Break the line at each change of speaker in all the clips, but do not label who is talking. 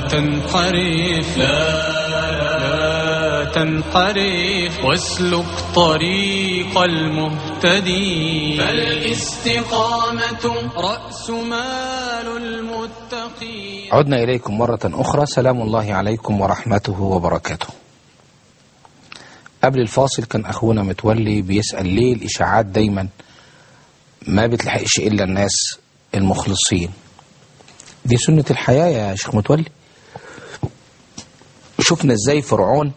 تنحرف لا لا تنحرف واسلك طريق المهتدين فالاستقامة رأس مال المتقين
عدنا إليكم مرة أخرى سلام الله عليكم ورحمته وبركاته قبل الفاصل كان أخونا متولي بيسأل ليه الإشاعات دايما ما بتلحقش إلا الناس المخلصين دي سنة الحياة يا شيخ متولي شفنا ازاي فرعون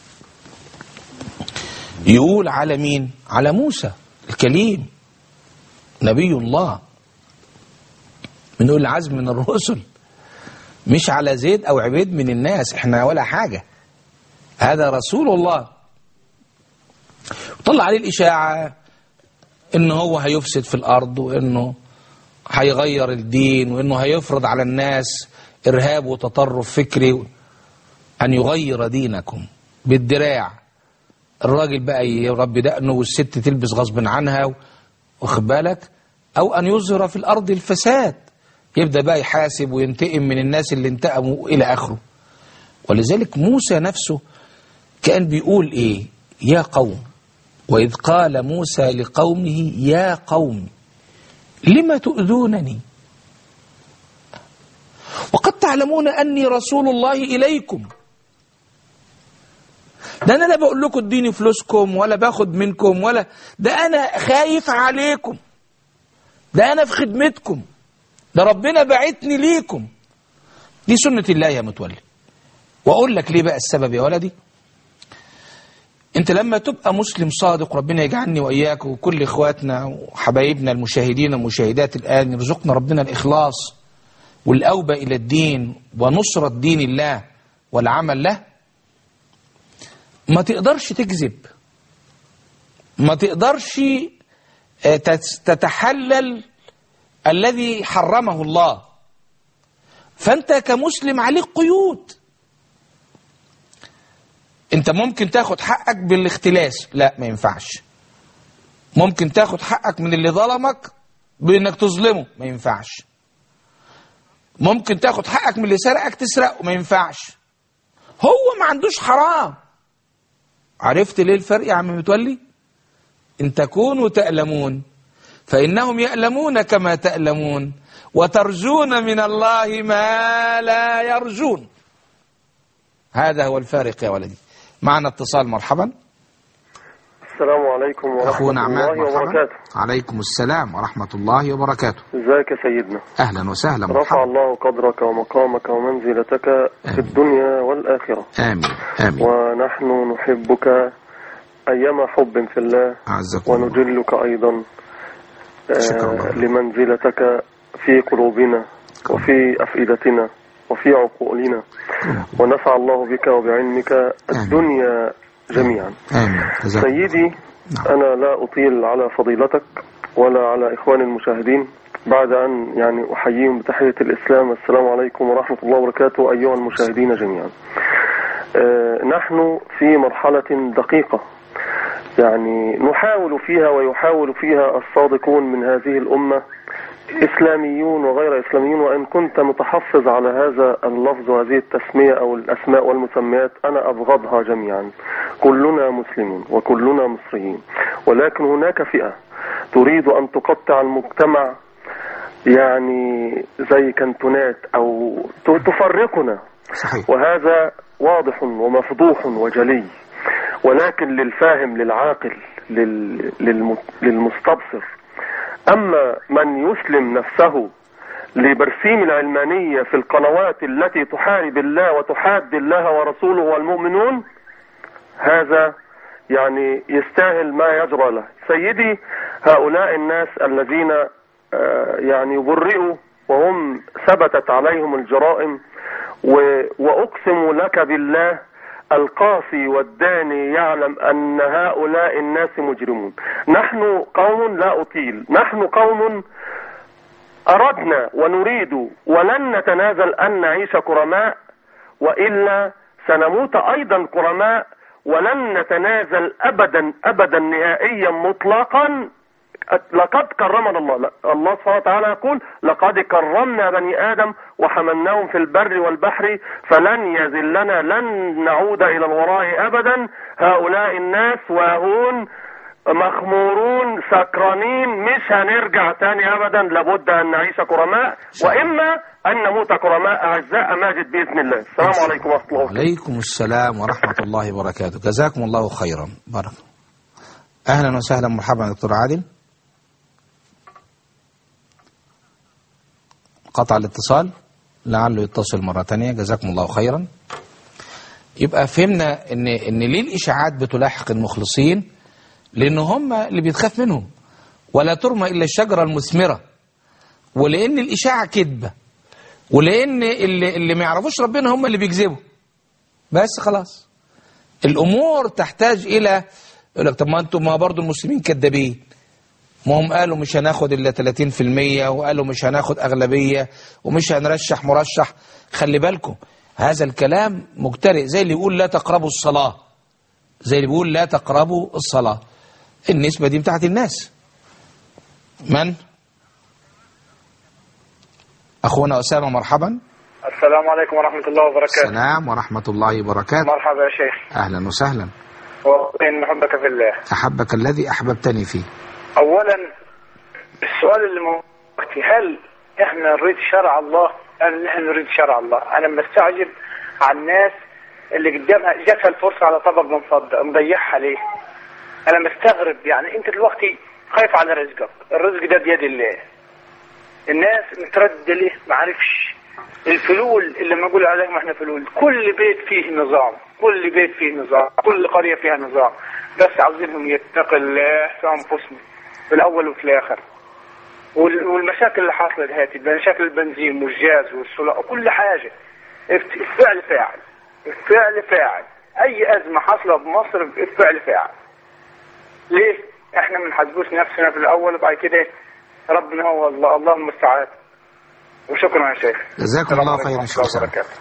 يقول على مين على موسى الكليم نبي الله من أولي العزم من الرسل مش على زيد أو عبيد من الناس احنا ولا حاجة هذا رسول الله طلع عليه الإشاعة إنه هو هيفسد في الأرض وإنه هيغير الدين وإنه هيفرض على الناس إرهاب وتطرف فكري أن يغير دينكم بالدراع الراجل بقى يربي دقنه والست تلبس غصب عنها واخد بالك أو أن يظهر في الأرض الفساد يبدأ بقى يحاسب وينتقم من الناس اللي انتقموا إلى آخره ولذلك موسى نفسه كان بيقول إيه يا قوم وإذ قال موسى لقومه يا قوم لم تؤذونني وقد تعلمون أني رسول الله إليكم ده أنا لا بقول لكم اديني فلوسكم ولا باخد منكم ولا ده أنا خايف عليكم ده أنا في خدمتكم ده ربنا بعتني ليكم دي سنة الله يا متولي وأقول لك ليه بقى السبب يا ولدي انت لما تبقى مسلم صادق ربنا يجعلني واياك وكل اخواتنا وحبايبنا المشاهدين والمشاهدات الان يرزقنا ربنا الاخلاص والاوبه الى الدين ونصره دين الله والعمل له ما تقدرش تكذب ما تقدرش تتحلل الذي حرمه الله فانت كمسلم عليك قيود انت ممكن تاخد حقك بالاختلاس لا ما ينفعش ممكن تاخد حقك من اللي ظلمك بانك تظلمه ما ينفعش ممكن تاخد حقك من اللي سرقك تسرقه ما ينفعش هو ما عندوش حرام عرفت ليه الفرق يا عم متولي ان تكونوا تألمون فإنهم يألمون كما تألمون وترجون من الله ما لا يرجون هذا هو الفارق يا ولدي معنا اتصال مرحبا
السلام عليكم ورحمة
أخونا عماد
الله
مرحبا
وبركاته
عليكم السلام ورحمة الله وبركاته
ازيك يا سيدنا
أهلا وسهلا
رفع
مرحبا
الله قدرك ومقامك ومنزلتك
آمين.
في الدنيا والآخرة
آمين آمين
ونحن نحبك أيما حب في الله
أعزكم الله
ونجلك أيضا آه،
شكرا الله.
لمنزلتك في قلوبنا وفي أفئدتنا وفي عقولنا ونفع الله بك وبعلمك الدنيا جميعا
آمين جزاكم الله.
سيدي
نعم.
أنا لا أطيل على فضيلتك ولا على إخواني المشاهدين بعد أن يعني أحييهم بتحية الإسلام السلام عليكم ورحمة الله وبركاته أيها المشاهدين جميعا آه، نحن في مرحلة دقيقة يعني نحاول فيها ويحاول فيها الصادقون من هذه الأمة إسلاميون وغير إسلاميون وإن كنت متحفظ على هذا اللفظ وهذه التسمية أو الأسماء والمسميات أنا أبغضها جميعا كلنا مسلمون وكلنا مصريين ولكن هناك فئة تريد أن تقطع المجتمع يعني زي كنتونات أو ت- تفرقنا
صحيح
وهذا واضح ومفضوح وجلي ولكن للفاهم للعاقل لل... للم... للمستبصر أما من يسلم نفسه لبرسيم العلمانية في القنوات التي تحارب الله وتحاد الله ورسوله والمؤمنون هذا يعني يستاهل ما يجرى له سيدي هؤلاء الناس الذين آه، يعني يبرئوا وهم ثبتت عليهم الجرائم و- وأقسم لك بالله القاصي والداني يعلم أن هؤلاء الناس مجرمون نحن قوم لا أطيل نحن قوم أردنا ونريد ولن نتنازل أن نعيش كرماء وإلا سنموت أيضا كرماء ولن نتنازل أبدا أبدا نهائيا مطلقا لقد كرمنا الله لا الله سبحانه وتعالى يقول لقد كرمنا بني آدم وحملناهم في البر والبحر فلن يذلنا لن نعود إلى الوراء أبدا هؤلاء الناس واهون مخمورون سكرانين مش هنرجع تاني أبدا لابد أن نعيش كرماء وإما أن نموت كرماء أعزاء ماجد بإذن الله السلام عليكم ورحمة الله وبركاته
عليكم السلام ورحمة الله وبركاته جزاكم الله خيرا بارك أهلا وسهلا مرحبا يا دكتور عادل قطع الاتصال لعله يتصل مرة تانية جزاكم الله خيرا يبقى فهمنا ان ان ليه الاشاعات بتلاحق المخلصين لان هم اللي بيتخاف منهم ولا ترمى الا الشجره المثمره ولان الاشاعه كذبه ولان اللي, اللي ما يعرفوش ربنا هم اللي بيكذبوا بس خلاص الامور تحتاج الى يقول لك طب ما انتم ما برضه المسلمين كذابين ما هم قالوا مش هناخد الا 30% وقالوا مش هناخد اغلبيه ومش هنرشح مرشح خلي بالكم هذا الكلام مجترئ زي اللي يقول لا تقربوا الصلاه زي اللي بيقول لا تقربوا الصلاه النسبه دي بتاعت الناس من اخونا اسامه مرحبا
السلام عليكم ورحمة الله وبركاته
السلام ورحمه الله وبركاته
مرحبا يا شيخ
اهلا وسهلا
وإن نحبك في الله
احبك الذي احببتني فيه
أولا السؤال اللي موجود هل إحنا نريد شرع الله أم نحن نريد شرع الله أنا مستعجب على الناس اللي قدامها جاتها الفرصة على طبق من فضة مضيعها ليه أنا مستغرب يعني أنت دلوقتي خايف على رزقك الرزق ده بيد الله الناس مترددة ليه ما عارفش الفلول اللي ما نقول عليهم احنا فلول كل بيت فيه نظام كل بيت فيه نظام كل قرية فيها نظام بس عاوزينهم يتقوا الله في أنفسهم في الأول وفي الآخر وال- والمشاكل اللي حاصلة دهاتي مشاكل البنزين والجاز والسولار وكل حاجة الف- الفعل فاعل الفعل فاعل أي أزمة حاصلة بمصر الفعل فاعل ليه؟ احنا ما بنحاسبوش نفسنا في الأول وبعد كده ربنا هو الله الله المستعان وشكرا يا شيخ
جزاكم الله خيرا يا
ورحمة
شيخ
الله
أسامة.
وبركاته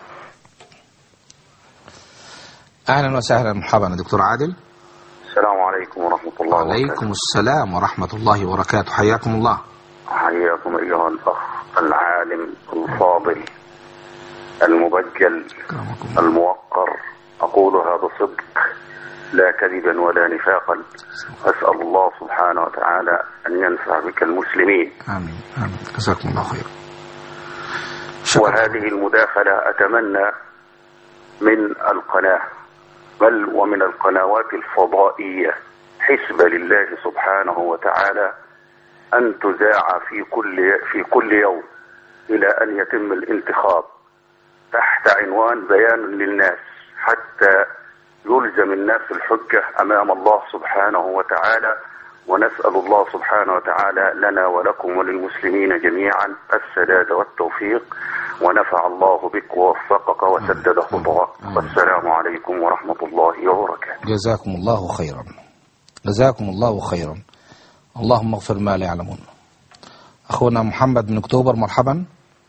اهلا وسهلا مرحبا يا دكتور عادل
السلام عليكم ورحمة الله
وعليكم السلام ورحمة الله وبركاته حياكم الله
حياكم أيها الأخ العالم الفاضل المبجل
أكرمكم
الموقر أقولها بصدق لا كذبا ولا نفاقا أسأل الله سبحانه وتعالى أن ينفع بك المسلمين
آمين آمين جزاكم الله خيرا شكرا
وهذه المداخلة أتمنى من القناة بل ومن القنوات الفضائية حسب لله سبحانه وتعالى أن تذاع في كل في كل يوم إلى أن يتم الانتخاب تحت عنوان بيان للناس حتى يلزم الناس الحجة أمام الله سبحانه وتعالى ونسأل الله سبحانه وتعالى لنا ولكم وللمسلمين جميعا السداد والتوفيق ونفع الله بك ووفقك وسدد خطاك والسلام عليكم ورحمة الله وبركاته
جزاكم الله خيرا جزاكم الله خيرا اللهم اغفر ما لا يعلمون أخونا محمد من أكتوبر مرحبا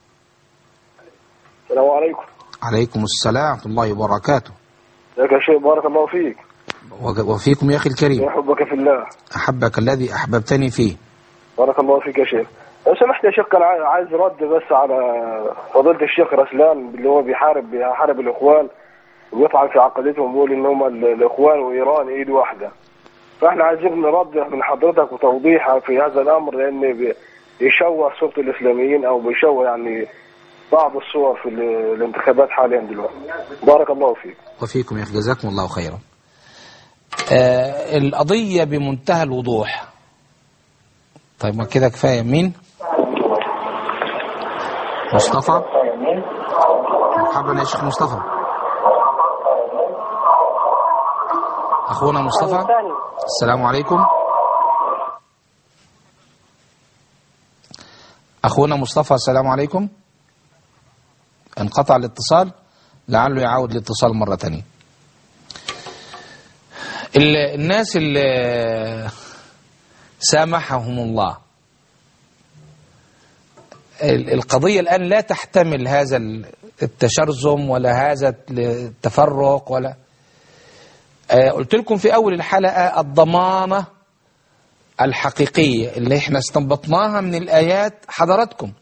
السلام عليكم
عليكم السلام ورحمة الله وبركاته
ازيك يا شيخ بارك الله فيك
وج- وفيكم يا أخي الكريم
يحبك في الله
أحبك الذي أحببتني فيه
بارك الله فيك يا شيخ لو سمحت يا شيخ كان عاي- عايز رد بس على فضيلة الشيخ رسلان اللي هو بيحارب بيحارب الإخوان ويطعن في عقيدتهم ويقول إن هم ال- الإخوان وإيران إيد واحدة فإحنا عايزين نرد من حضرتك وتوضيح في هذا الأمر لأن بي- بيشوه صورة الإسلاميين أو بيشوه يعني بعض الصور في ال- الانتخابات حاليا دلوقتي بارك الله فيك
وفيكم يا أخي جزاكم الله خيرا آه القضية بمنتهى الوضوح طيب ما كده كفاية مين مصطفى مرحبا يا شيخ مصطفى أخونا مصطفى السلام عليكم أخونا مصطفى السلام عليكم انقطع الاتصال لعله يعود الاتصال مرة تانية ال- الناس اللي سامحهم الله ال- القضية الآن لا تحتمل هذا ال- التشرذم ولا هذا التفرق ولا آه، قلت لكم في أول الحلقة الضمانة الحقيقية اللي احنا استنبطناها من الآيات حضراتكم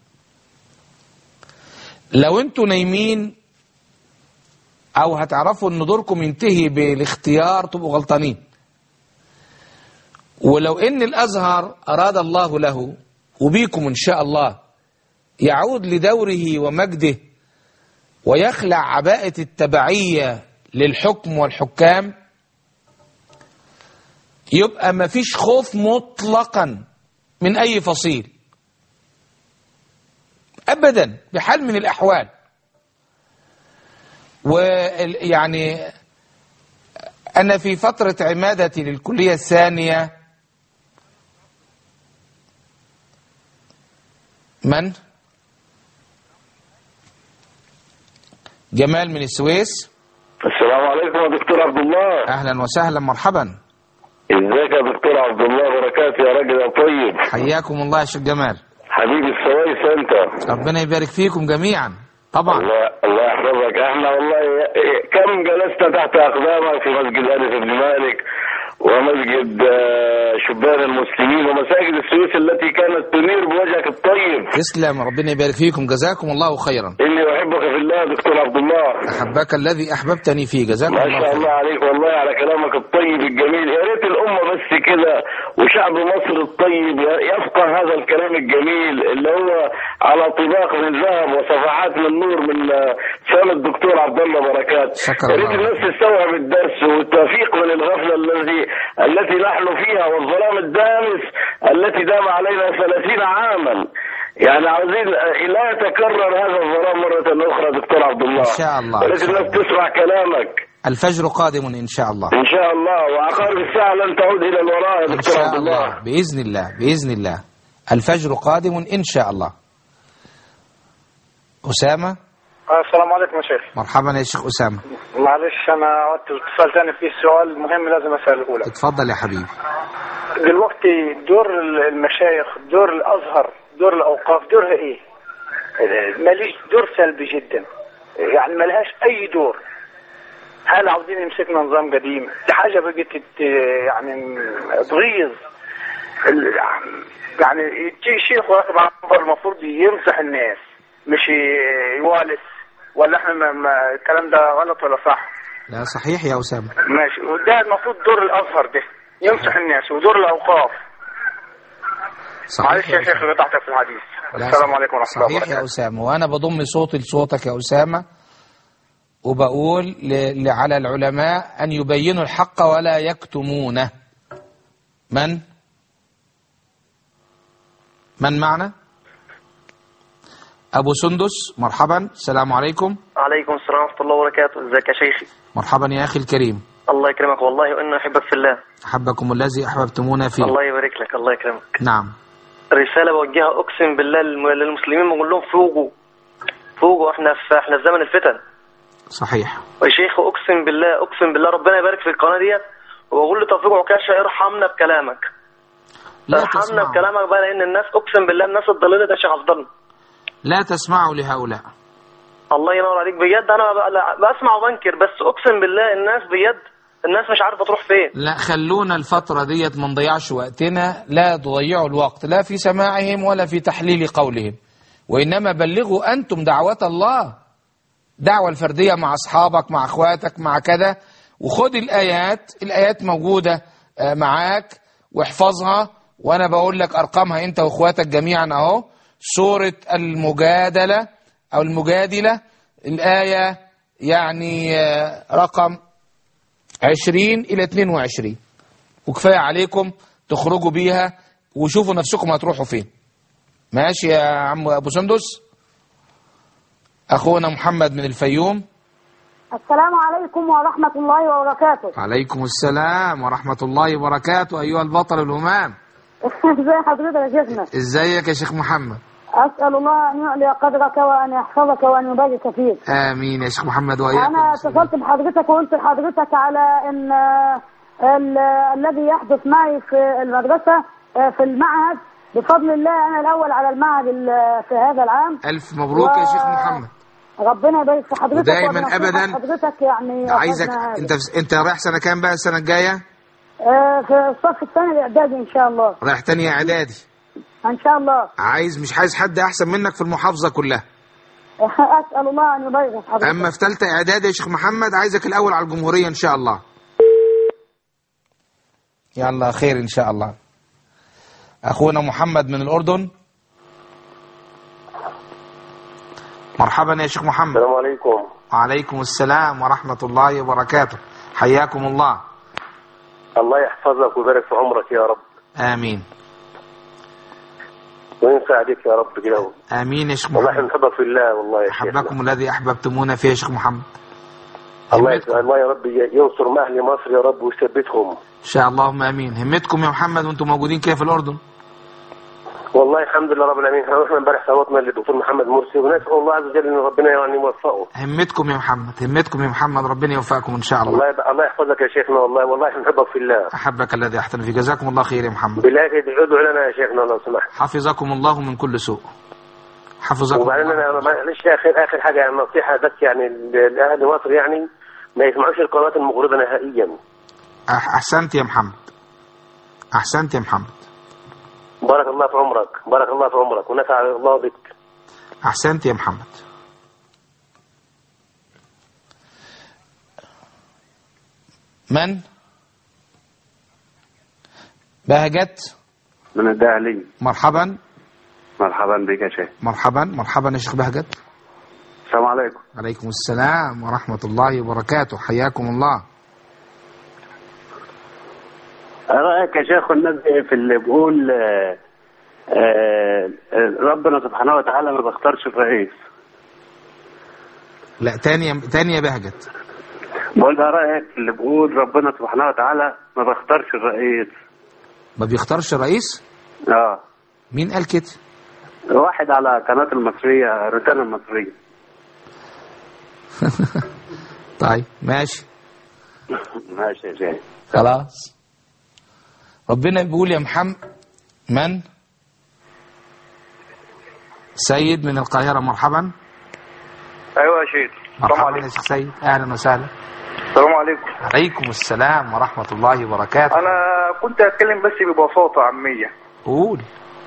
لو انتوا نايمين او هتعرفوا ان دوركم ينتهي بالاختيار تبقوا غلطانين ولو ان الازهر اراد الله له وبيكم ان شاء الله يعود لدوره ومجده ويخلع عباءة التبعية للحكم والحكام يبقى ما فيش خوف مطلقا من اي فصيل ابدا بحال من الاحوال ويعني انا في فتره عمادتي للكليه الثانيه من جمال من السويس
السلام عليكم يا دكتور عبد الله
اهلا وسهلا مرحبا
ازيك يا دكتور عبد الله بركاته يا راجل يا طيب
حياكم الله يا شيخ جمال
حبيبي السويس انت
ربنا يبارك فيكم جميعا طبعا
الله الله يحفظك احنا والله كم جلسنا تحت اقدامك في مسجد انس بن مالك ومسجد آه، شبان المسلمين ومساجد السويس التي كانت تنير بوجهك الطيب
تسلم ربنا يبارك فيكم جزاكم الله خيرا
اني احبك في الله يا دكتور عبد الله
احبك الذي احببتني فيه جزاكم
ما
الله
شاء
خيرا
الله عليك والله على كلامك الطيب الجميل يا ريت الأمة بس كده وشعب مصر الطيب يفقه هذا الكلام الجميل اللي هو على طباق من ذهب وصفحات من نور من آه، فم الدكتور عبد الله بركات
شكرا
يا ريت
الله.
الناس تستوعب الدرس والتوفيق من الغفلة الذي التي نحن فيها والظلام الدامس التي دام علينا ثلاثين عاما يعني عاوزين آه، لا يتكرر هذا الظلام مرة أخرى دكتور عبد الله
إن شاء الله.
يا ريت الناس تسمع كلامك
الفجر قادم ان شاء الله
ان شاء الله وعقارب الساعه لن تعود الى الوراء يا
ان
دكتور
شاء
عبد الله
الله باذن الله باذن الله الفجر قادم ان شاء الله اسامه
السلام عليكم يا شيخ
مرحبا يا شيخ اسامه
معلش انا عدت اتصال تاني في سؤال مهم لازم اساله لك
اتفضل يا حبيبي
دلوقتي دور المشايخ دور الازهر دور الاوقاف دورها ايه؟ ماليش دور سلبي جدا يعني ملهاش اي دور هل عاوزين يمسكنا نظام قديم دي حاجه بقت تت- يعني تغيظ ال- يعني يجي شيخ واخد على المنبر المفروض ينصح الناس مش يوالس ولا احنا ما ما الكلام ده غلط ولا صح؟
لا صحيح يا اسامه
ماشي وده المفروض دور الازهر ده ينصح الناس ودور الاوقاف
صحيح
معلش يا شيخ
أسامة.
قطعتك في الحديث
لا،
السلام عليكم ورحمه الله
صحيح يا
وبركاته
أسامة وأنا بضم صوتي لصوتك يا أسامة وبقول ل... ل... على العلماء أن يبينوا الحق ولا يكتمونه من؟ من معنا؟ أبو سندس مرحبا السلام عليكم
عليكم السلام ورحمة الله وبركاته ازيك يا شيخي
مرحبا يا أخي الكريم
الله يكرمك والله وإنا أحبك في الله
أحبكم الذي أحببتمونا فيه
الله يبارك لك الله يكرمك
نعم
رسالة بوجهها أقسم بالله للم- للمسلمين بقول لهم فوقوا فوقوا احنا في احنا في زمن الفتن
صحيح
ويا شيخ أقسم بالله أقسم بالله ربنا يبارك في القناة ديت وبقول لتوفيق عكاشة ارحمنا بكلامك
لا
ارحمنا
تسمعوا
بكلامك بقى لأن الناس أقسم بالله الناس الضليلة ده شيخ أفضل
لا تسمعوا لهؤلاء
الله ينور عليك بجد أنا ب- لا- بسمع وبنكر بس أقسم بالله الناس بجد الناس مش عارفة تروح فين
لا خلونا الفترة ديت ما نضيعش وقتنا لا تضيعوا الوقت لا في سماعهم ولا في تحليل قولهم وإنما بلغوا أنتم دعوة الله دعوة الفردية مع أصحابك مع أخواتك مع كذا وخد الآيات الآيات موجودة آه، معاك واحفظها وأنا بقول لك أرقامها أنت وأخواتك جميعا أهو سورة المجادلة أو المجادلة الآية يعني آه، رقم 20 إلى 22 وكفاية عليكم تخرجوا بيها وشوفوا نفسكم هتروحوا فين ماشي يا عم أبو سندس أخونا محمد من الفيوم
السلام عليكم ورحمة الله وبركاته
عليكم السلام ورحمة الله وبركاته أيها البطل الهمام
ازي حضرتك يا شيخنا
ازيك يا شيخ محمد
أسأل الله أن يعلي قدرك وأن يحفظك وأن يبارك فيك
آمين يا شيخ محمد وإياكم
أنا اتصلت بحضرتك وقلت لحضرتك على أن آه، ال- الذي يحدث معي في المدرسة آه، في المعهد بفضل الله أنا الأول على المعهد ال- في هذا العام
ألف مبروك يا شيخ محمد
ربنا يبارك في حضرتك
ودايماً
وبنصيحة
أبداً
حضرتك يعني
عايزك
أخذنا هذا.
انت انت رايح سنة كام بقى السنة الجاية
آه، في الصف الثاني الاعدادي ان شاء الله
رايح تانية اعدادي
ان شاء الله
عايز مش عايز حد احسن منك في المحافظة كلها
اسال الله ان يبارك في حضرتك
اما في ثالثة اعدادي يا شيخ محمد عايزك الاول على الجمهورية ان شاء الله يلا خير ان شاء الله اخونا محمد من الاردن مرحبا يا شيخ محمد
السلام عليكم
وعليكم السلام ورحمة الله وبركاته حياكم الله
الله يحفظك ويبارك في عمرك يا رب
آمين
وينفع عليك يا رب كده
آمين يا شيخ
والله احنا
محمد
بنحبك في الله والله يا شيخ
أحبكم الذي أحببتمونا فيه يا شيخ محمد
الله
همتكم
الله يا رب ينصر اهل مصر يا رب ويثبتهم
إن شاء الله اللهم آمين همتكم يا محمد وأنتم موجودين كده في الأردن
والله الحمد لله رب العالمين احنا رحنا امبارح صوتنا للدكتور محمد مرسي ونسال الله عز وجل ان ربنا يعني يوفقه
همتكم يا محمد همتكم يا محمد ربنا يوفقكم إن شاء الله
الله يبقى الله يحفظك يا شيخنا والله والله احنا بنحبك في الله
أحبك الذي أحسن فيه جزاكم الله خير يا محمد
بالله كده ادعوا لنا يا شيخنا لو سمحت
حفظكم الله من كل سوء حفظكم
وبعدين
الله
انا معلش يا اخر اخر حاجه يعني نصيحه بس يعني ل- لاهل مصر يعني ما يسمعوش القنوات المغرضه نهائيا
أح- أحسنت يا محمد أحسنت يا محمد
بارك الله في عمرك بارك الله في عمرك ونفع الله بك
أحسنت يا محمد من بهجت
من الدهلي
مرحبا
مرحبا بك يا شيخ
مرحبا مرحبا يا شيخ بهجت
السلام عليكم
عليكم السلام ورحمة الله وبركاته حياكم الله
رأيك يا شيخ الناس في اللي بيقول آه، آه، ربنا سبحانه وتعالى ما بيختارش الرئيس
لا تاني تاني يا بهجت
بقول ده رأيك في اللي بيقول ربنا سبحانه وتعالى ما بيختارش الرئيس
ما بيختارش الرئيس
اه
مين قال كده
واحد على قناة المصرية روتانا المصرية
طيب ماشي
ماشي يا شيخ
خلاص ربنا بيقول يا محمد من سيد من القاهرة مرحبا
ايوه يا شيخ السلام
مرحبا
عليكم
يا شيخ سيد أهلا وسهلا
السلام عليكم
عليكم السلام ورحمة الله وبركاته
انا كنت اتكلم بس ببساطه عاميه
قول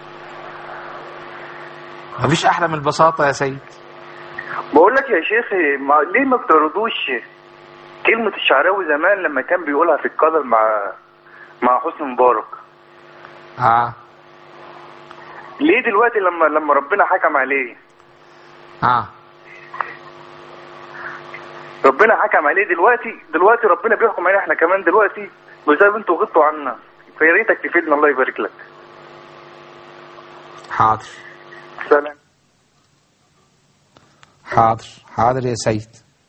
مفيش أحلى من البساطة يا سيد
بقول لك يا شيخ ما ليه ما بتردوش كلمه الشعراوي زمان لما كان بيقولها في القدر مع مع حسني مبارك
آه
ليه دلوقتي لما لما ربنا حكم عليه
آه
ربنا حكم عليه دلوقتي دلوقتي ربنا بيحكم علينا احنا كمان دلوقتي بسبب انتوا غبتوا عنا فيا ريتك تفيدنا الله يبارك لك
حاضر
سلام
حاضر حاضر يا سيد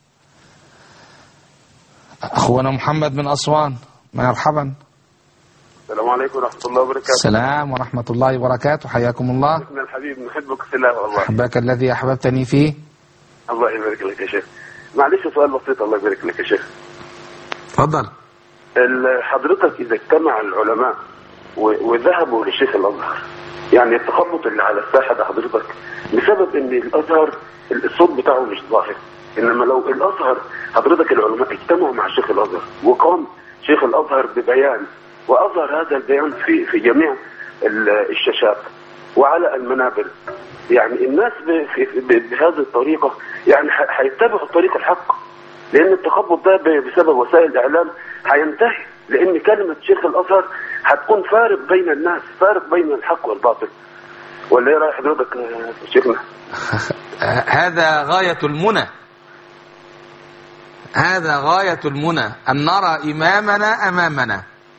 أخونا محمد من أسوان مرحبا
السلام عليكم ورحمه الله وبركاته
السلام ورحمة الله وبركاته حياكم الله
ابن الحبيب نحبك في الله والله
أحبك الذي أحببتني فيه
الله يبارك لك يا شيخ معلش سؤال بسيط الله يبارك لك يا شيخ
اتفضل
ال- حضرتك اذا اجتمع العلماء و- وذهبوا للشيخ الازهر يعني التخبط اللي على الساحه ده حضرتك بسبب ان الازهر الصوت بتاعه مش ظاهر انما لو الازهر حضرتك العلماء اجتمعوا مع شيخ الازهر وقام شيخ الازهر ببيان واظهر هذا البيان في في جميع ال- الشاشات وعلى المنابر يعني الناس ب- في- ب- بهذه الطريقه يعني ح- هيتبعوا الطريق الحق لان التخبط ده ب- بسبب وسائل الاعلام هينتهي لان كلمه شيخ الازهر هتكون فارق بين الناس فارق بين الحق والباطل ولا ايه راي حضرتك يا شيخنا؟
هذا غاية المنى هذا غاية المنى أن نرى إمامنا أمامنا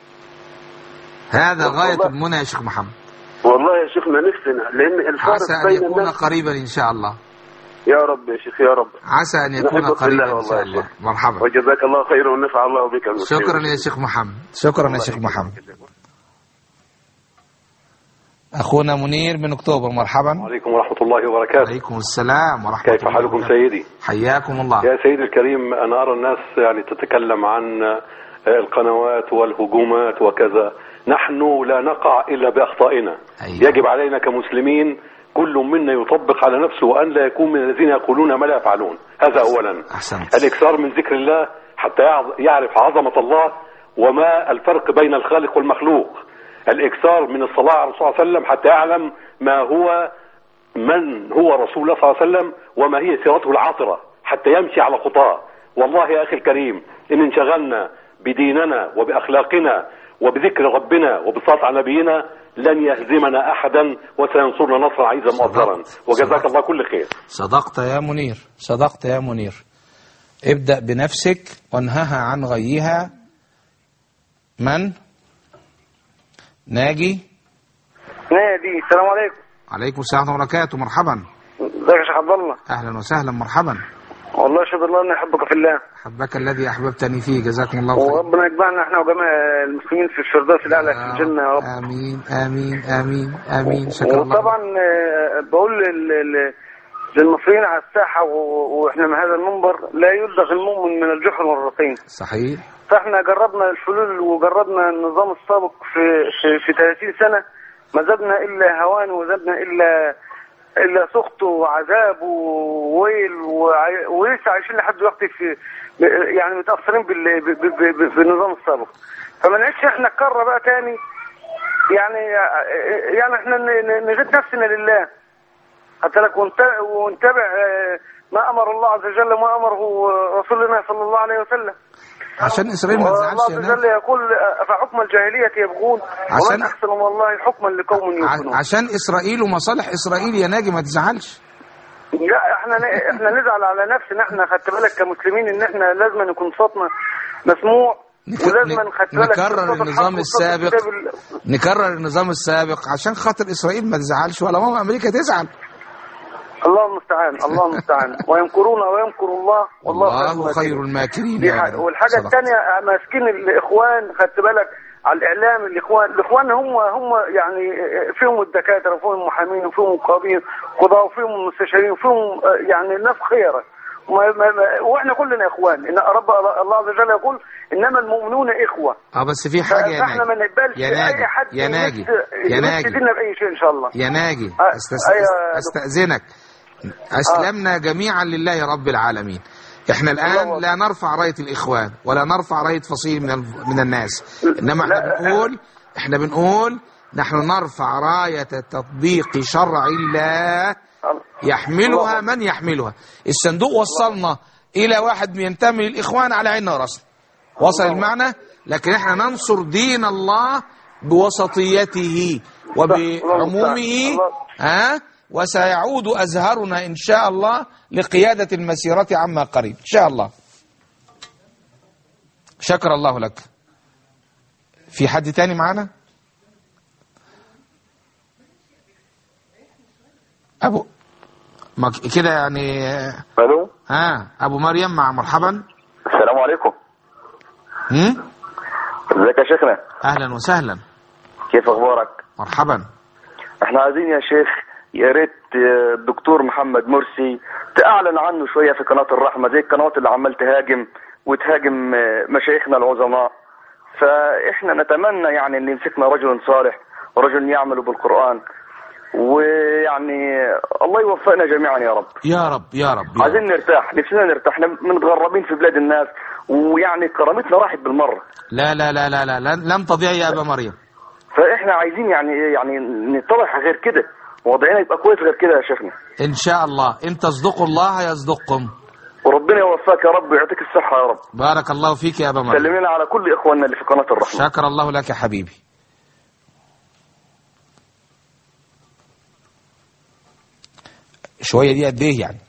هذا غاية
والله.
المنى يا شيخ محمد
والله يا شيخنا نفسنا لان الفارق
عسى أن
بين
يكون
الناس
قريبا إن شاء الله
يا رب يا شيخ يا رب
عسى أن يكون
نحبك في
قريبا
الله
إن
والله
شاء
يا
الله
شيخ.
مرحبا
وجزاك الله خير ونفع الله بك المسلمين.
شكرا يا شيخ محمد شكرا يا شيخ محمد أخونا منير من أكتوبر مرحبا
عليكم ورحمة الله وبركاته
عليكم السلام ورحمة
كيف
الله
حالكم
وبركاته.
سيدي
حياكم الله
يا سيدي الكريم أنا أرى الناس يعني تتكلم عن القنوات والهجومات وكذا نحن لا نقع إلا بأخطائنا
أيوة.
يجب علينا كمسلمين كل منا يطبق على نفسه وأن لا يكون من الذين يقولون ما لا يفعلون هذا أولا
أحسنت
الإكثار من ذكر الله حتى يعظ- يعرف عظمة الله وما الفرق بين الخالق والمخلوق الإكثار من الصلاة على الرسول صلى الله عليه وسلم حتى يعلم ما هو من هو رسول الله صلى الله عليه وسلم وما هي سيرته العاطرة حتى يمشي على خطاه والله يا أخي الكريم إن انشغلنا بديننا وبأخلاقنا وبذكر ربنا وبالصلاة على نبينا لن يهزمنا أحدا وسينصرنا نصرا عزيزا مؤثرا وجزاك الله كل خير
صدقت يا منير صدقت يا منير ابدأ بنفسك وانهها عن غيها من ناجي
نادي السلام عليكم
عليكم السلام ورحمة الله وبركاته مرحبا
ازيك يا شيخ عبد الله
أهلا وسهلا مرحبا
والله اشهد الله اني احبك في الله
حبك الذي أحببتني فيه جزاكم الله خير
وربنا يجمعنا احنا وجميع المسلمين في الفردوس الاعلى في الجنه يا رب
آمين آمين آمين آمين شكرا الله
وطبعا آه، بقول لل- لل- للمصريين على الساحه و- واحنا من هذا المنبر لا يلدغ المؤمن من الجحر مرتين
صحيح
فاحنا جربنا الحلول وجربنا النظام السابق في في, في 30 سنه ما زدنا الا هوان وزدنا الا الا سخط وعذاب وويل وع- ولسه عايشين لحد دلوقتي في يعني متاثرين بال- ب- ب- ب- بالنظام السابق فما نعيش احنا الكره بقى تاني يعني يعني احنا ن- ن- نجد نفسنا لله حتى لك ونت- ونتبع آه، ما امر الله عز وجل وما امره رسولنا صلى الله عليه وسلم
عشان إسرائيل ما تزعلش
الله
يا
عز وجل
ناس
يقول أفحكم الجاهلية يبغون
عشان-
ومن أحسن من الله حكما لقوم يوقنون
ع- عشان إسرائيل ومصالح إسرائيل يا ناجي ما تزعلش
لا احنا ن- احنا نزعل على نفسنا احنا خدت بالك كمسلمين ان احنا لازم يكون صوتنا مسموع ولازم خدت بالك
نكرر
صوت الحق
النظام
وصوت
السابق
الكتاب ال-
نكرر النظام السابق عشان خاطر إسرائيل ما تزعلش ولا ماما أمريكا تزعل
الله المستعان الله المستعان ويمكرون ويمكر الله والله خير
الله
الماكرين.
خير الماكرين
دي
يا
حاجة.
رب.
والحاجة
صدقت.
الثانية ماسكين الإخوان خدت بالك على الإعلام الإخوان الإخوان هم هم يعني فيهم الدكاترة وفيهم المحامين وفيهم القاضين قضاة وفيهم المستشارين وفيهم يعني ناس خيرة ما ما ما واحنا كلنا اخوان ان رب الله عز وجل يقول انما المؤمنون اخوه
اه بس في حاجة يا
فاحنا ما
ناجي
نقبلش
يا ناجي
اي حد
يا ناجي
يمس-
يا
يمس
ناجي
ديننا باي شيء ان شاء الله
يا ناجي
آه،
أستس...
أيوة يا
استأذنك أسلمنا جميعا لله رب العالمين احنا الآن لا نرفع راية الإخوان ولا نرفع راية فصيل من, الف... من الناس إنما احنا بنقول احنا بنقول نحن نرفع راية تطبيق شرع الله يحملها من يحملها الصندوق وصلنا إلى واحد بينتمي للإخوان على عيننا وراسنا وصل المعنى لكن احنا ننصر دين الله بوسطيته وبعمومه ها وسيعود أزهرنا إن شاء الله لقيادة المسيرة عما قريب إن شاء الله شكر الله لك في حد تاني معانا أبو ما ك- كده يعني
الو
ها أبو مريم مع مرحبا
السلام عليكم
هم؟
ازيك يا شيخنا
أهلا وسهلا
كيف اخبارك
مرحبا
احنا عايزين يا شيخ يا ريت آه، الدكتور محمد مرسي تعلن عنه شويه في قناه الرحمه زي القنوات اللي عمال تهاجم وتهاجم آه، مشايخنا العظماء فاحنا نتمنى يعني ان يمسكنا رجل صالح ورجل يعمل بالقران ويعني الله يوفقنا جميعا يا رب
يا رب يا رب يا
عايزين نرتاح نفسنا نرتاح احنا متغربين في بلاد الناس ويعني كرامتنا راحت بالمره
لا لا لا لا لا لن لن تضيع يا أبا مريم
فاحنا عايزين يعني يعني نتضح غير كده وضعنا يبقى كويس غير كده يا شيخنا
إن شاء الله إن تصدقوا الله يصدقكم
وربنا يوفقك يا رب ويعطيك الصحه يا رب
بارك الله فيك يا أبا مريم
سلمينا على كل اخواننا اللي في قناه الرحمه
شكر الله لك يا حبيبي شوية دي قد ايه يعني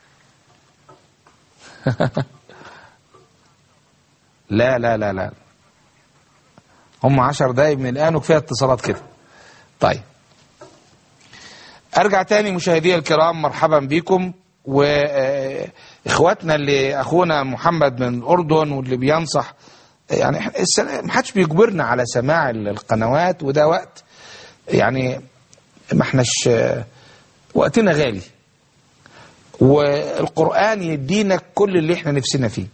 لا لا لا لا هم عشر دقايق من الآن وكفاية اتصالات كده طيب ارجع تاني مشاهدي الكرام مرحبا بكم واخواتنا اللي اخونا محمد من الاردن واللي بينصح يعني إحنا السنة- ما حدش بيجبرنا على سماع القنوات وده وقت يعني ما احناش وقتنا غالي والقرآن يدينا كل اللي احنا نفسنا فيه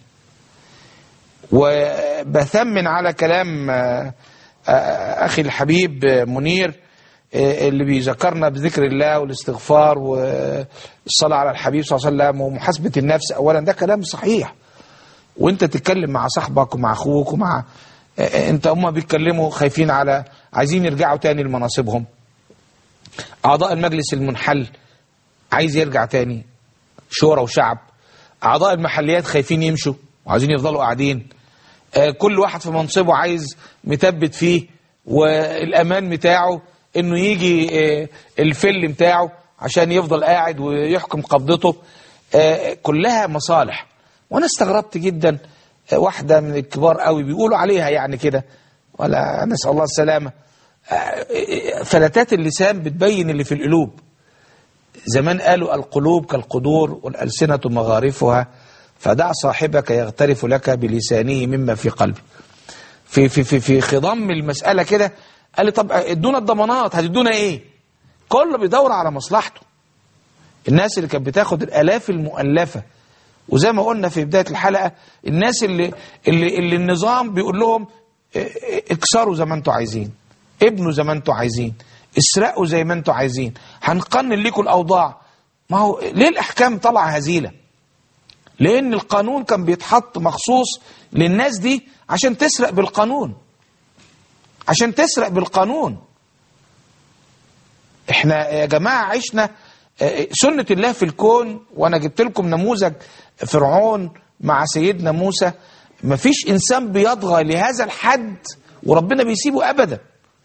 وبثمن على كلام آه، آه، أخي الحبيب آه، منير آه، اللي بيذكرنا بذكر الله والاستغفار والصلاة على الحبيب صلى الله عليه وسلم ومحاسبة النفس أولا ده كلام صحيح وانت تتكلم مع صاحبك ومع اخوك ومع آه، انت هم بيتكلموا خايفين على عايزين يرجعوا تاني لمناصبهم اعضاء المجلس المنحل عايز يرجع تاني شورى وشعب اعضاء المحليات خايفين يمشوا وعايزين يفضلوا قاعدين آه، كل واحد في منصبه عايز مثبت فيه والامان بتاعه انه يجي آه، الفل بتاعه عشان يفضل قاعد ويحكم قبضته آه، كلها مصالح وانا استغربت جدا آه، واحده من الكبار قوي بيقولوا عليها يعني كده ولا نسال الله السلامه آه، آه، فلتات اللسان بتبين اللي في القلوب زمان قالوا القلوب كالقدور والألسنة مغارفها فدع صاحبك يغترف لك بلسانه مما في قلبه في في في في خضم المسألة كده قال لي طب ادونا الضمانات هتدونا ايه كله بيدور على مصلحته الناس اللي كانت بتاخد الآلاف المؤلفة وزي ما قلنا في بداية الحلقة الناس اللي اللي, اللي النظام بيقول لهم اه، اه، اكسروا زي ما انتوا عايزين ابنوا زي ما انتوا عايزين اسرقوا زي ما انتوا عايزين هنقنن لكم الاوضاع ما هو ليه الاحكام طالعه هزيله لان القانون كان بيتحط مخصوص للناس دي عشان تسرق بالقانون عشان تسرق بالقانون احنا يا جماعه عشنا اه، سنه الله في الكون وانا جبت لكم نموذج فرعون مع سيدنا موسى مفيش انسان بيطغى لهذا الحد وربنا بيسيبه ابدا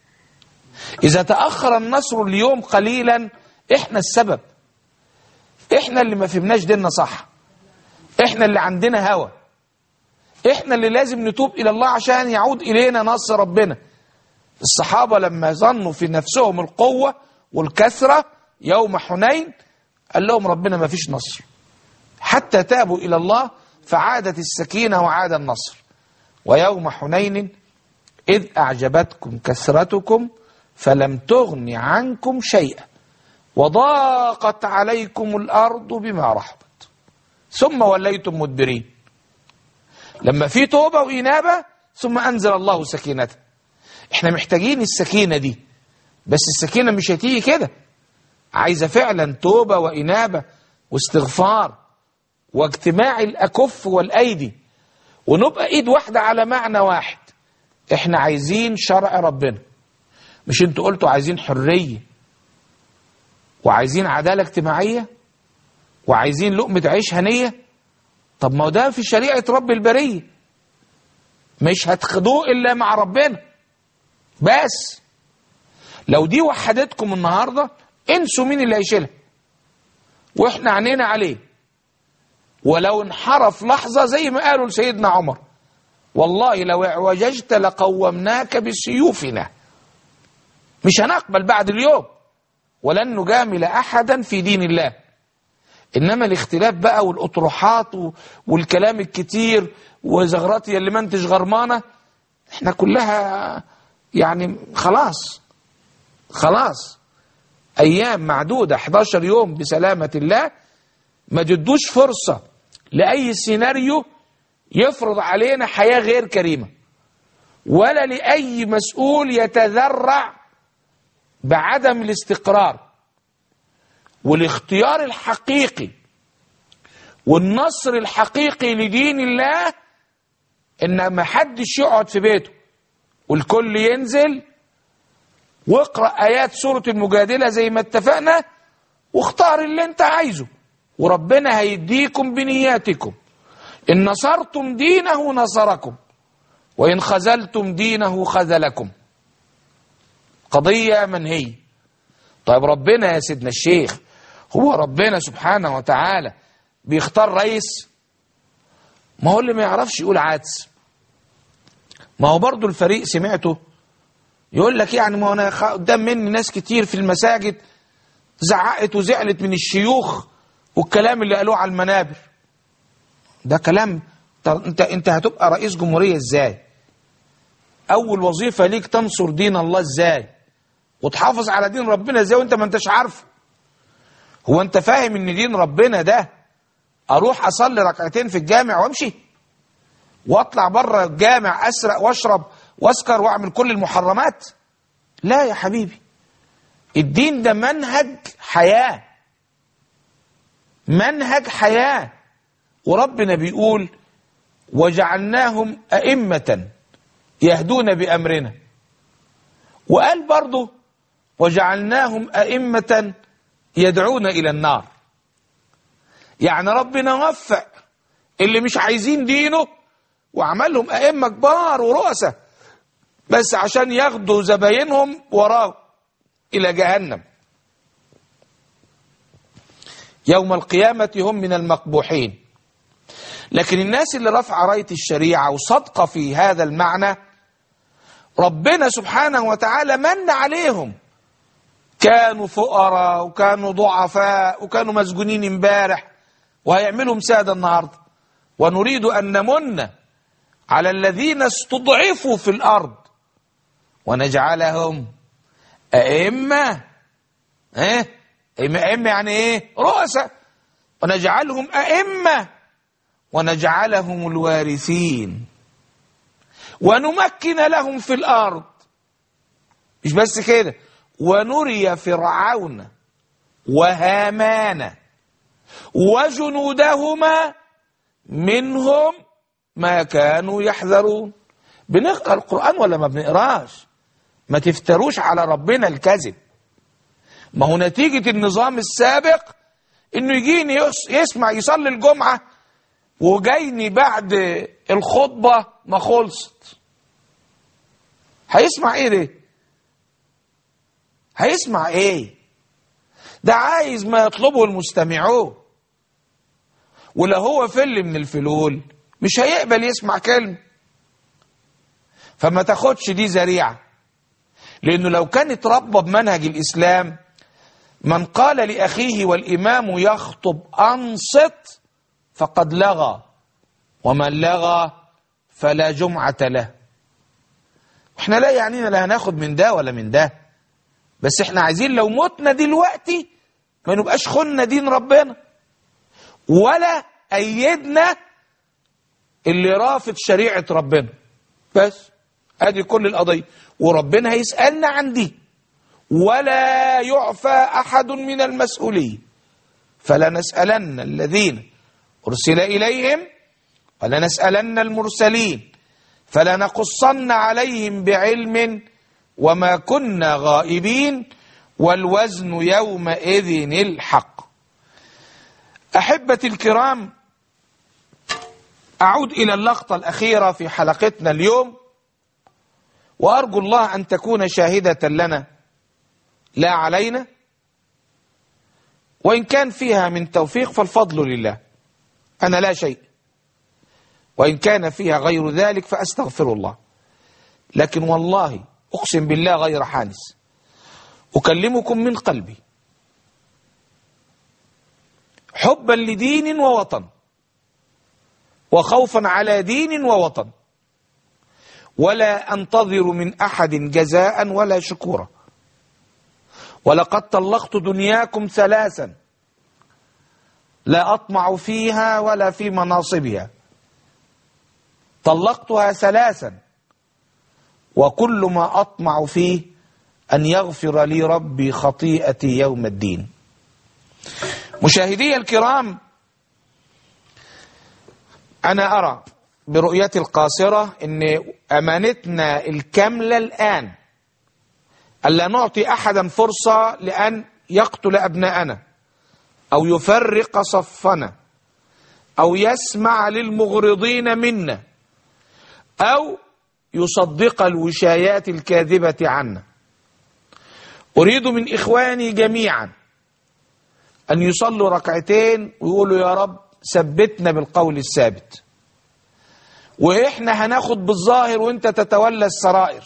إذا تأخر النصر اليوم قليلا إحنا السبب إحنا اللي ما فهمناش ديننا صح إحنا اللي عندنا هوى إحنا اللي لازم نتوب إلى الله عشان يعود إلينا نصر ربنا الصحابة لما ظنوا في نفسهم القوة والكثرة يوم حنين قال لهم ربنا ما فيش نصر حتى تابوا إلى الله فعادت السكينة وعاد النصر ويوم حنين إذ أعجبتكم كثرتكم فلم تغن عنكم شيئا وضاقت عليكم الأرض بما رحبت ثم وليتم مدبرين لما في توبة وإنابة ثم أنزل الله سكينته احنا محتاجين السكينة دي بس السكينة مش هتيجي كده عايزة فعلا توبة وإنابة واستغفار واجتماع الأكف والأيدي ونبقى إيد واحدة على معنى واحد احنا عايزين شرع ربنا مش انتوا قلتوا عايزين حرية وعايزين عدالة اجتماعية وعايزين لقمة عيش هنية طب ما هو ده في شريعة رب البرية مش هتاخدوه إلا مع ربنا بس لو دي وحدتكم النهاردة انسوا مين اللي هيشيلها واحنا عنينا عليه ولو انحرف لحظة زي ما قالوا لسيدنا عمر والله لو اعوججت لقومناك بسيوفنا مش هنقبل بعد اليوم ولن نجامل احدا في دين الله انما الاختلاف بقى والاطروحات و- والكلام الكتير وزغراتي اللي ما انتش غرمانه احنا كلها يعني خلاص خلاص ايام معدوده 11 يوم بسلامه الله ما تدوش فرصه لاي سيناريو يفرض علينا حياه غير كريمه ولا لاي مسؤول يتذرع بعدم الاستقرار والاختيار الحقيقي والنصر الحقيقي لدين الله ان ما حدش يقعد في بيته والكل ينزل واقرا ايات سوره المجادله زي ما اتفقنا واختار اللي انت عايزه وربنا هيديكم بنياتكم ان نصرتم دينه نصركم وان خذلتم دينه خذلكم قضية منهية طيب ربنا يا سيدنا الشيخ هو ربنا سبحانه وتعالى بيختار رئيس ما هو اللي ما يعرفش يقول عدس ما هو برضو الفريق سمعته يقول لك يعني ما هو انا خ- قدام مني ناس كتير في المساجد زعقت وزعلت من الشيوخ والكلام اللي قالوه على المنابر ده كلام طب انت انت هتبقى رئيس جمهورية ازاي اول وظيفة ليك تنصر دين الله ازاي وتحافظ على دين ربنا ازاي وانت ما انتش عارفه هو انت فاهم ان دين ربنا ده اروح اصلي ركعتين في الجامع وامشي واطلع بره الجامع اسرق واشرب واسكر واعمل كل المحرمات لا يا حبيبي الدين ده منهج حياة منهج حياة وربنا بيقول وجعلناهم أئمة يهدون بأمرنا وقال برضه وجعلناهم أئمة يدعون إلى النار يعني ربنا وفق اللي مش عايزين دينه وعملهم أئمة كبار ورؤساء بس عشان ياخدوا زباينهم وراه إلى جهنم يوم القيامة هم من المقبوحين لكن الناس اللي رفع راية الشريعة وصدقة في هذا المعنى ربنا سبحانه وتعالى من عليهم كانوا فقراء وكانوا ضعفاء وكانوا مسجونين امبارح وهيعملهم سادة النهاردة ونريد أن نمن على الذين استضعفوا في الأرض ونجعلهم أئمة إيه؟ أئمة يعني إيه؟ رؤساء ونجعلهم أئمة ونجعلهم الوارثين ونمكن لهم في الأرض مش بس كده ونري فرعون وهامان وجنودهما منهم ما كانوا يحذرون بنقرأ القرآن ولا ما بنقراش ما تفتروش على ربنا الكذب ما هو نتيجة النظام السابق انه يجيني يس- يسمع يصلي الجمعة وجايني بعد الخطبة ما خلصت هيسمع ايه ده هيسمع ايه ده عايز ما يطلبه المستمعون ولا هو فل من الفلول مش هيقبل يسمع كلمة فما تاخدش دي ذريعة لأنه لو كان اتربى بمنهج الإسلام من قال لأخيه والإمام يخطب أنصت فقد لغى ومن لغى فلا جمعة له احنا لا يعنينا لا هناخد من ده ولا من ده بس احنا عايزين لو متنا دلوقتي ما نبقاش خلنا دين ربنا ولا أيدنا اللي رافض شريعة ربنا بس ادي كل القضية وربنا هيسألنا عن دي ولا يعفى أحد من المسؤولين فلنسألن الذين أرسل إليهم ولنسألن المرسلين فلنقصن عليهم بعلم وما كنا غائبين والوزن يومئذ الحق أحبتي الكرام أعود إلى اللقطة الأخيرة في حلقتنا اليوم وأرجو الله أن تكون شاهدة لنا لا علينا وإن كان فيها من توفيق فالفضل لله أنا لا شيء وإن كان فيها غير ذلك فأستغفر الله لكن والله أقسم بالله غير حانس أكلمكم من قلبي حبا لدين ووطن وخوفا على دين ووطن ولا أنتظر من أحد جزاء ولا شكورا ولقد طلقت دنياكم ثلاثا لا أطمع فيها ولا في مناصبها طلقتها ثلاثا وكل ما أطمع فيه أن يغفر لي ربي خطيئتي يوم الدين مشاهدي الكرام أنا أرى برؤيتي القاصرة أن أمانتنا الكاملة الآن ألا نعطي أحدا فرصة لأن يقتل أبناءنا أو يفرق صفنا أو يسمع للمغرضين منا أو يصدق الوشايات الكاذبة عنا أريد من إخواني جميعا أن يصلوا ركعتين ويقولوا يا رب ثبتنا بالقول الثابت وإحنا هناخد بالظاهر وإنت تتولى السرائر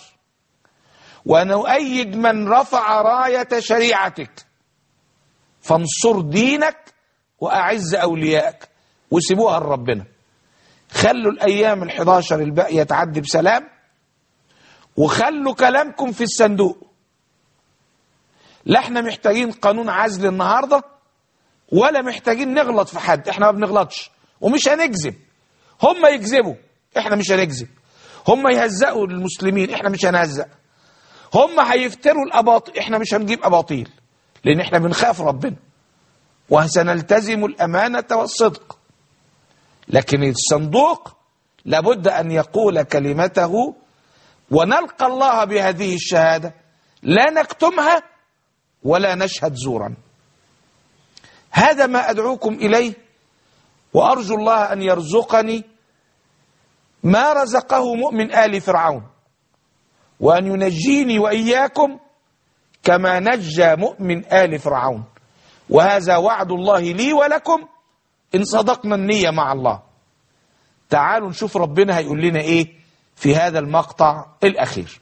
ونؤيد من رفع راية شريعتك فانصر دينك وأعز أوليائك وسيبوها لربنا خلوا الأيام الحداشر الباقية تعدي بسلام وخلوا كلامكم في الصندوق لا احنا محتاجين قانون عزل النهارده ولا محتاجين نغلط في حد احنا ما بنغلطش ومش هنكذب هم يكذبوا احنا مش هنكذب هم يهزقوا المسلمين احنا مش هنهزق هم هيفتروا الاباطيل احنا مش هنجيب اباطيل لان احنا بنخاف ربنا وسنلتزم الامانه والصدق لكن الصندوق لابد ان يقول كلمته ونلقى الله بهذه الشهادة لا نكتمها ولا نشهد زورا هذا ما أدعوكم إليه وأرجو الله أن يرزقني ما رزقه مؤمن آل فرعون وأن ينجيني وإياكم كما نجى مؤمن آل فرعون وهذا وعد الله لي ولكم إن صدقنا النية مع الله تعالوا نشوف ربنا هيقول لنا إيه في هذا المقطع الأخير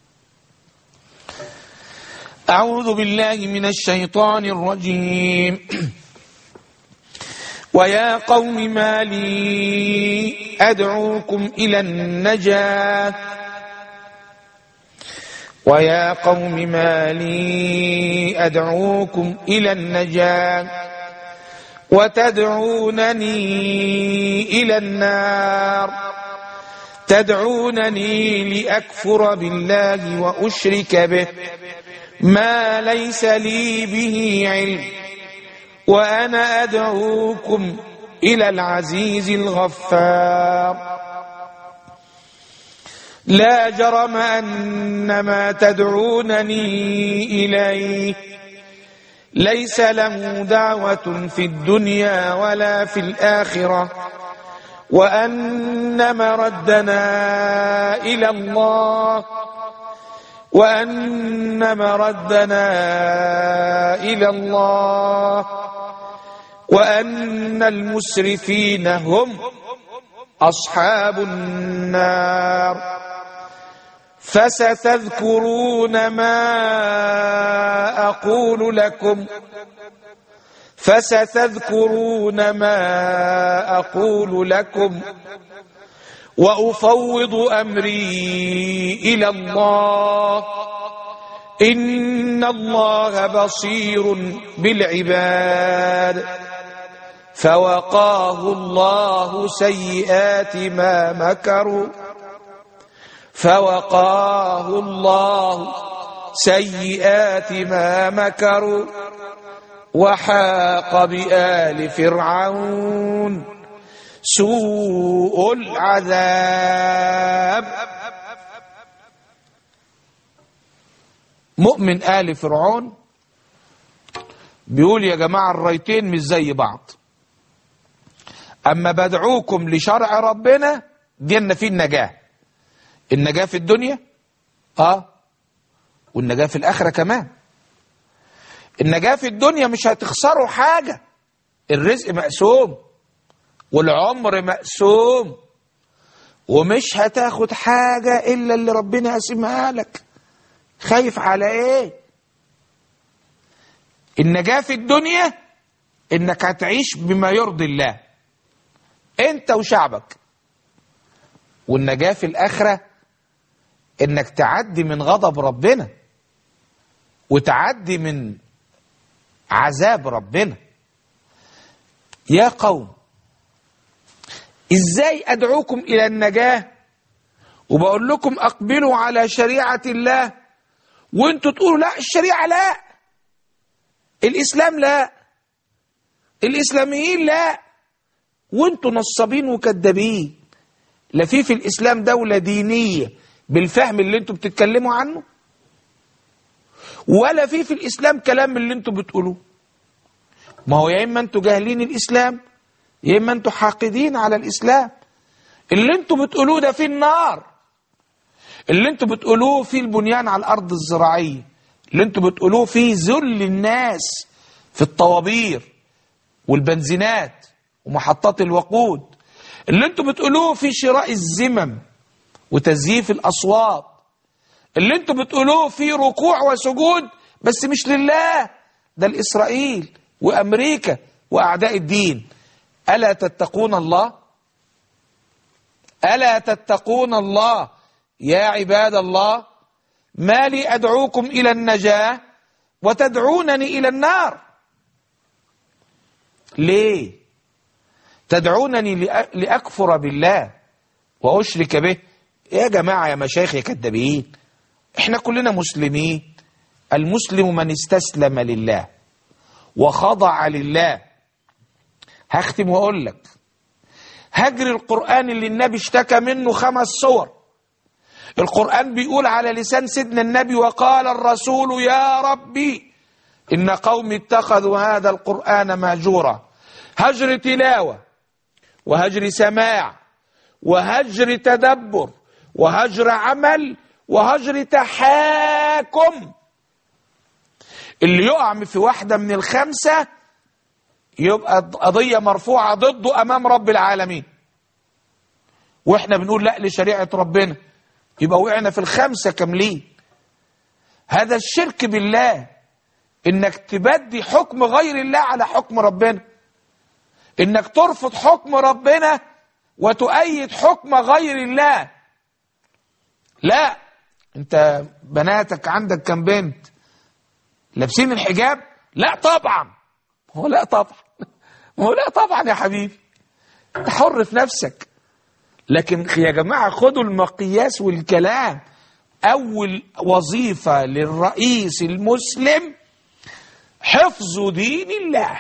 أعوذ بالله من الشيطان الرجيم ويا قوم ما لي أدعوكم إلى النجاة ويا قوم ما لي أدعوكم إلى النجاة وتدعونني إلى النار تدعونني لأكفر بالله وأشرك به ما ليس لي به علم وأنا أدعوكم إلى العزيز الغفار لا جرم أن ما تدعونني إليه ليس له دعوة في الدنيا ولا في الآخرة وأن مردنا إلى الله وأن مردنا إلى الله وأن المسرفين هم أصحاب النار فستذكرون ما أقول لكم فستذكرون ما أقول لكم وأفوض أمري إلى الله إن الله بصير بالعباد فوقاه الله سيئات ما مكروا فوقاه الله سيئات ما مكروا وحاق بآل فرعون سوء العذاب مؤمن آل فرعون بيقول يا جماعة الرايتين مش زي بعض أما بدعوكم لشرع ربنا دي إن في النجاة النجاة في الدنيا آه والنجاة في الآخرة كمان النجاة في الدنيا مش هتخسروا حاجة الرزق مقسوم والعمر مقسوم ومش هتاخد حاجة إلا اللي ربنا قسمها لك خايف على إيه النجاة في الدنيا إنك هتعيش بما يرضي الله أنت وشعبك والنجاة في الآخرة إنك تعدي من غضب ربنا وتعدي من عذاب ربنا يا قوم ازاي ادعوكم الى النجاة وبقول لكم اقبلوا على شريعة الله وانتوا تقولوا لا الشريعة لا الاسلام لا الاسلاميين لا وانتوا نصابين وكذابين لا في في الاسلام دولة دينية بالفهم اللي انتوا بتتكلموا عنه ولا في في الاسلام كلام من اللي انتوا بتقولوه ما هو يا اما انتوا جاهلين الاسلام يا اما انتوا حاقدين على الاسلام اللي انتوا بتقولوه ده في النار اللي انتوا بتقولوه في البنيان على الارض الزراعيه اللي انتوا بتقولوه في ذل الناس في الطوابير والبنزينات ومحطات الوقود اللي انتوا بتقولوه في شراء الزمم وتزييف الاصوات اللي انتوا بتقولوه في ركوع وسجود بس مش لله ده لاسرائيل وامريكا واعداء الدين الا تتقون الله الا تتقون الله يا عباد الله ما لي ادعوكم الى النجاه وتدعونني الى النار ليه تدعونني لاكفر بالله واشرك به يا جماعه يا مشايخ يا كدابين احنا كلنا مسلمين المسلم من استسلم لله وخضع لله هختم واقول لك هجر القران اللي النبي اشتكى منه خمس صور القرآن بيقول على لسان سيدنا النبي وقال الرسول يا ربي إن قوم اتخذوا هذا القرآن مهجورا هجر تلاوة وهجر سماع وهجر تدبر وهجر عمل وهجر تحاكم اللي يقع في واحدة من الخمسة يبقى قضية مرفوعة ضده أمام رب العالمين واحنا بنقول لا لشريعة ربنا يبقى وقعنا في الخمسة كاملين هذا الشرك بالله انك تبدي حكم غير الله على حكم ربنا انك ترفض حكم ربنا وتؤيد حكم غير الله لا انت بناتك عندك كم بنت لابسين الحجاب لا طبعا هو لا طبعا هو لا طبعا يا حبيبي انت حر في نفسك لكن يا جماعة خدوا المقياس والكلام أول وظيفة للرئيس المسلم حفظ دين الله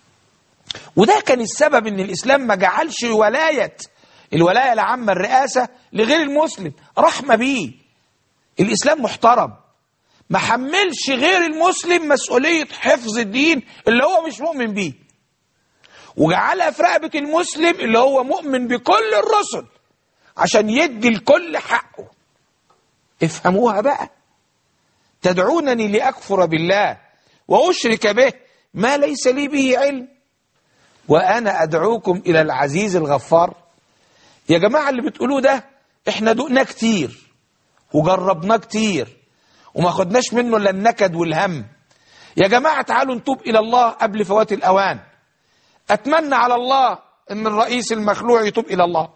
وده كان السبب ان الإسلام ما جعلش ولاية الولاية العامة الرئاسة لغير المسلم رحمة بيه الإسلام محترم ما حملش غير المسلم مسؤولية حفظ الدين اللي هو مش مؤمن بيه وجعلها في رقبة المسلم اللي هو مؤمن بكل الرسل عشان يدي الكل حقه افهموها بقى تدعونني لأكفر بالله وأشرك به ما ليس لي به علم وأنا أدعوكم إلى العزيز الغفار يا جماعة اللي بتقولوه ده احنا دقناه كتير وجربناه كتير وما خدناش منه الا النكد والهم يا جماعة تعالوا نتوب إلى الله قبل فوات الأوان أتمنى على الله أن الرئيس المخلوع يتوب إلى الله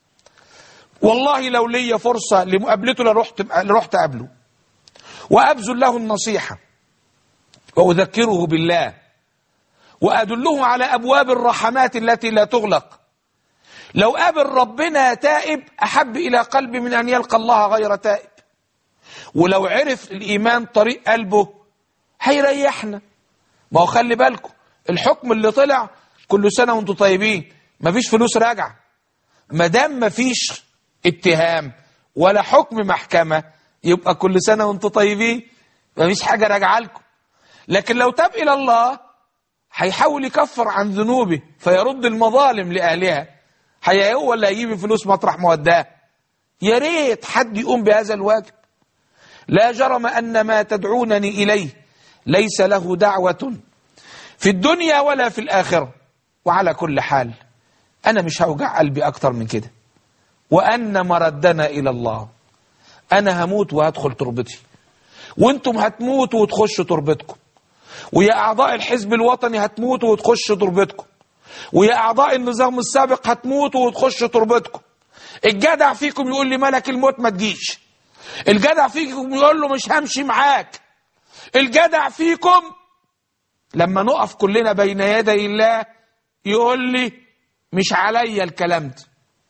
والله لو لي فرصة لمقابلته لرحت لرحت أقابله وأبذل له النصيحة وأذكره بالله وأدله على أبواب الرحمات التي لا تغلق لو قابل ربنا تائب أحب إلى قلبي من أن يلقى الله غير تائب ولو عرف الإيمان طريق قلبه هيريحنا ما هو خلي بالكم الحكم اللي طلع كل سنة وانتم طيبين مفيش فلوس راجعة ما دام مفيش اتهام ولا حكم محكمة يبقى كل سنة وانتم طيبين مفيش حاجة راجعة لكم لكن لو تاب إلى الله هيحاول يكفر عن ذنوبه فيرد المظالم لأهلها هي هو اللي هيجيب فلوس مطرح موداه يا ريت حد يقوم بهذا الواجب لا جرم أن ما تدعونني إليه ليس له دعوة في الدنيا ولا في الآخرة وعلى كل حال أنا مش هوجع قلبي أكتر من كده وأن مردنا إلى الله أنا هموت وهدخل تربتي وانتم هتموتوا وتخشوا تربتكم ويا أعضاء الحزب الوطني هتموتوا وتخشوا تربتكم ويا أعضاء النظام السابق هتموتوا وتخشوا تربتكم الجدع فيكم يقول لي ملك الموت ما تجيش الجدع فيكم يقول له مش همشي معاك الجدع فيكم لما نقف كلنا بين يدي الله يقول لي مش عليا الكلام ده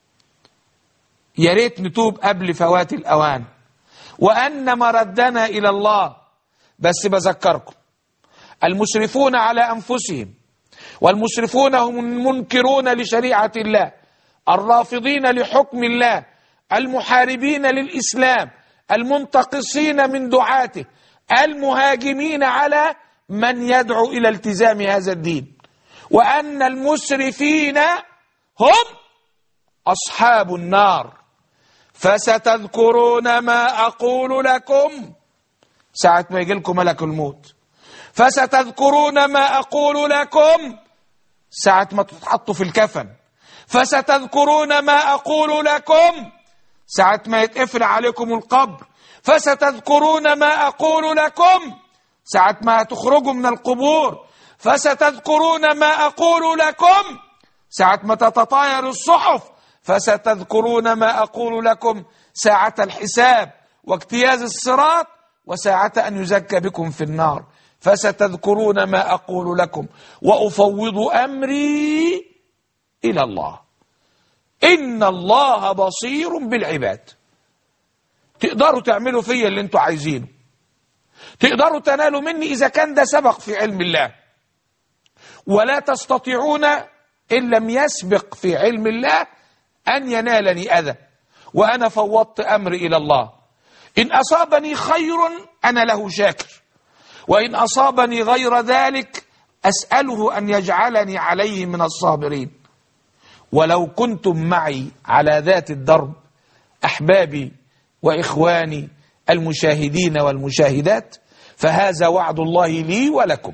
يا ريت نتوب قبل فوات الأوان وأن مردنا إلى الله بس بذكركم المسرفون على أنفسهم والمسرفون هم المنكرون لشريعة الله الرافضين لحكم الله المحاربين للإسلام المنتقصين من دعاته المهاجمين على من يدعو إلى التزام هذا الدين وأن المسرفين هم أصحاب النار فستذكرون ما أقول لكم ساعة ما يجي لكم ملك الموت فستذكرون ما أقول لكم ساعة ما تتحطوا في الكفن فستذكرون ما أقول لكم ساعة ما يتقفل عليكم القبر فستذكرون ما أقول لكم ساعة ما تخرجوا من القبور فستذكرون ما أقول لكم ساعة ما تتطاير الصحف فستذكرون ما أقول لكم ساعة الحساب واجتياز الصراط وساعة أن يزكى بكم في النار فستذكرون ما أقول لكم وأفوض أمري إلى الله إن الله بصير بالعباد تقدروا تعملوا فيا اللي انتوا عايزينه تقدروا تنالوا مني إذا كان ده سبق في علم الله ولا تستطيعون إن لم يسبق في علم الله أن ينالني أذى وأنا فوضت أمري إلى الله إن أصابني خير أنا له شاكر وإن أصابني غير ذلك أسأله أن يجعلني عليه من الصابرين ولو كنتم معي على ذات الدرب أحبابي وإخواني المشاهدين والمشاهدات فهذا وعد الله لي ولكم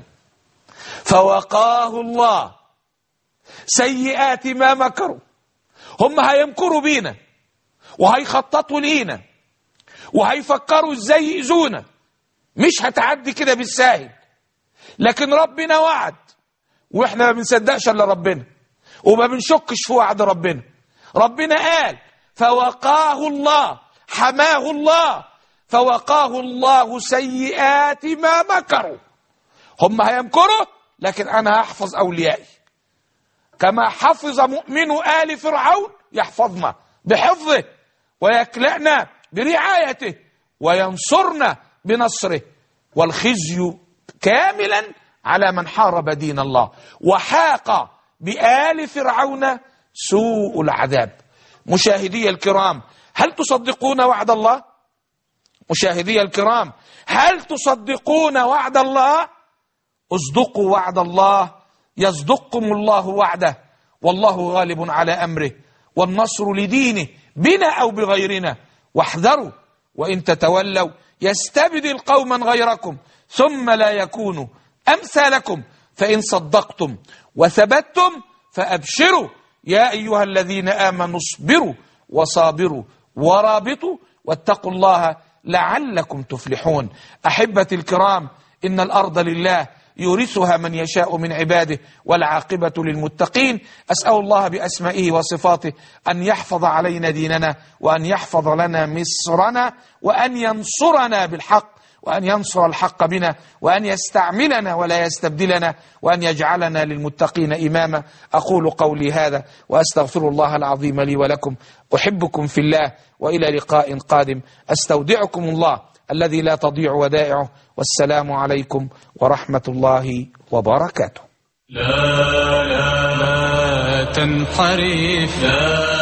فوقاه الله سيئات ما مكروا هم هيمكروا بينا وهيخططوا لينا وهيفكروا ازاي يأذونا مش هتعدي كده بالساهل لكن ربنا وعد واحنا ما بنصدقش الا ربنا وما بنشكش في وعد ربنا ربنا قال فوقاه الله حماه الله فوقاه الله سيئات ما مكروا هم هيمكروا لكن انا هحفظ اوليائي كما حفظ مؤمن آل فرعون يحفظنا بحفظه ويكلأنا برعايته وينصرنا بنصره والخزي كاملا على من حارب دين الله وحاق بآل فرعون سوء العذاب مشاهدي الكرام هل تصدقون وعد الله مشاهدي الكرام هل تصدقون وعد الله اصدقوا وعد الله يصدقكم الله وعده والله غالب على امره والنصر لدينه بنا او بغيرنا واحذروا وان تتولوا يستبدل قوما غيركم ثم لا يكونوا امثالكم فان صدقتم وثبتم فابشروا يا ايها الذين امنوا اصبروا وصابروا ورابطوا واتقوا الله لعلكم تفلحون احبتي الكرام ان الارض لله يورثها من يشاء من عباده والعاقبة للمتقين أسأل الله بأسمائه وصفاته أن يحفظ علينا ديننا وأن يحفظ لنا مصرنا وأن ينصرنا بالحق وأن ينصر الحق بنا وأن يستعملنا ولا يستبدلنا وأن يجعلنا للمتقين إماما أقول قولي هذا وأستغفر الله العظيم لي ولكم أحبكم في الله وإلى لقاء قادم أستودعكم الله الذي لا تضيع ودائعه والسلام عليكم ورحمة الله وبركاته
لا لا لا تنحرف لا